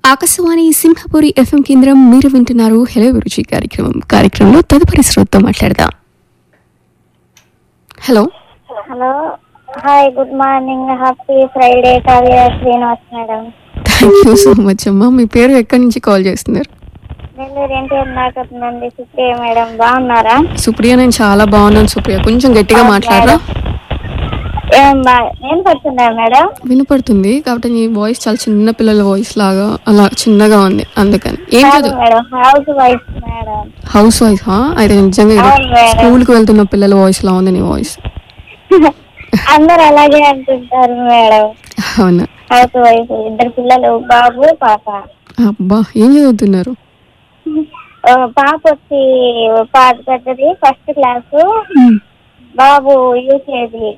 Akashvani Simhapuri FM కేంద్రం మీరు వింటున్నారు హెలో గురుజీ కార్యక్రమం కార్యక్రమంలో తదుపరి శ్రోతతో మాట్లాడదాం hello hello hi good morning happy Friday Kavya Srinivas madam thank you so much అమ్మా మీ పేరు ఎక్కడి నుంచి కాల్ చేస్తున్నారు నెల్లూరు ఎన్టీఆర్ నాకత్ నుండి సుప్రియ మేడం బాగున్నారా సుప్రియ నేను చాలా బాగున్నాను సుప్రియ కొంచెం గట్టిగా మాట్లాడరా ఏం బా ఏం పడుతున్నా మేడం వినపడుతుంది కాబట్టి నీ వాయిస్ చాలా చిన్న పిల్లల వాయిస్ లాగా అలా చిన్నగా ఉంది అందుకని ఏం కాదు చదువు madam housewife madam housewife అయితే నిజంగా అవును మేడం. స్కూల్ కి వెళ్తున్న పిల్లల వాయిస్ లా ఉంది నీ వాయిస్ అందరు అలాగే అంటుంటారు మేడం అవునా హౌస్ వైఫ్ ఇద్దరు పిల్లలు బాబు పాప అబ్బా ఏం చదువుతున్నారు ఓ, పాప వచ్చి పా- పెద్దది ఫస్ట్ క్లాసు బాబు యూకేజీ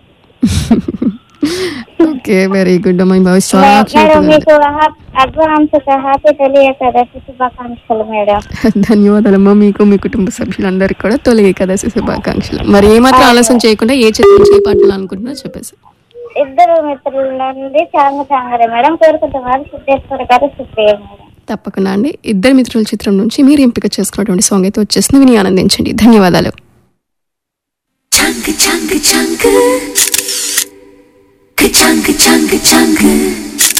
ఓకే వెరీ గుడ్ అమ్మా ఈ వాయిస్ చాలా cute మేడం ఉంది. మీకు అడ్వాన్స్ హ్యాపీ తెలియకదశి శుభాకాంక్షలు మేడం ధన్యవాదాలమ్మా మీకు మీ కుటుంబ సభ్యులందరికీ కూడా తొలి ఏకాదశి శుభాకాంక్షలు మరి ఏమాత్రం ఆలస్యం చేయకుండా ఏ చిత్రం చేపట్టాలి అనుకుంటున్నా చెప్పేసి ఇద్దరు మిత్రుల నుండి చాంగ చాంగరే మేడం కోరుకుంటున్న వారు సిద్ధేశ్వర గారు సుప్రియ మేడం తప్పకుండా అండి ఇద్దరు మిత్రుల చిత్రం నుంచి మీరు ఎంపిక చేసుకున్నటువంటి సాంగ్ అయితే వచ్చేసింది విని ఆనందించండి ధన్యవాదాలు Chunk, chunk, chunk. Ka-chunk, chunk, chunk.